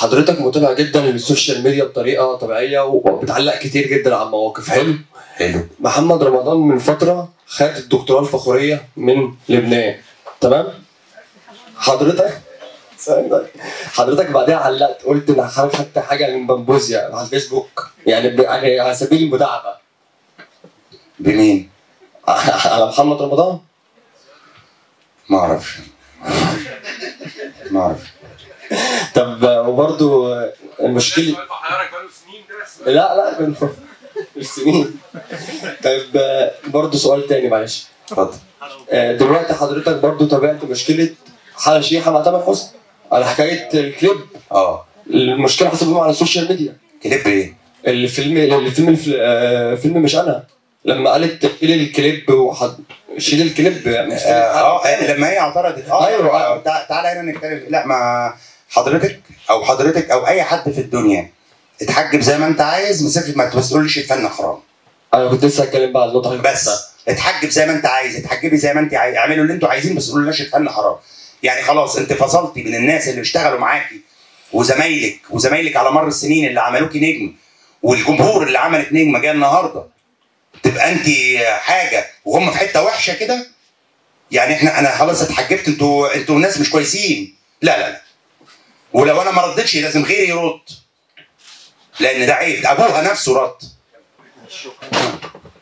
حضرتك متابع جدا للسوشيال ميديا بطريقه طبيعيه وبتعلق كتير جدا على المواقف حلو حلو محمد رمضان من فتره خد الدكتوراه الفخوريه من لبنان تمام حضرتك حضرتك بعدها علقت قلت ان حضرتك خدت حاجه من بمبوزيا على الفيسبوك يعني ب- يعني على سبيل المداعبه بمين؟ على محمد رمضان ما اعرفش ما اعرفش طب وبرده المشكله سؤال حضرتك بقاله سنين ده لا لا من مش سنين طيب برضه سؤال تاني معلش اتفضل آه، دلوقتي حضرتك برضه تابعت مشكله حلا شيحه مع تامر حسني على حكايه الكليب اه المشكله حصلت بيهم على السوشيال ميديا كليب ايه؟ الفيلم الفيلم الف- آه، فيلم مش انا لما قالت شيل الكليب وحد شيل الكليب يعني مش اه آه، لما هي اعترضت اه أيوة. آه، تع- تعالى هنا نتكلم لا ما حضرتك او حضرتك او اي حد في الدنيا اتحجب زي ما انت عايز مسافه ما تقولش الفن حرام انا كنت لسه هتكلم بقى على النقطه اللي بس اتحجب زي ما انت عايز اتحجبي زي ما انت عايز اعملوا اللي انتوا عايزين بس قولوا لناش الفن حرام يعني خلاص انت فصلتي من الناس اللي اشتغلوا معاكي وزمايلك وزمايلك على مر السنين اللي عملوكي نجم والجمهور اللي عملت نجمه جايه النهارده تبقى انت حاجه وهم في حته وحشه كده يعني احنا انا خلاص اتحجبت انتوا انتوا ناس مش كويسين لا لا لا ولو انا ما ردتش لازم غيري يرد لان ده عيب ابوها نفسه رد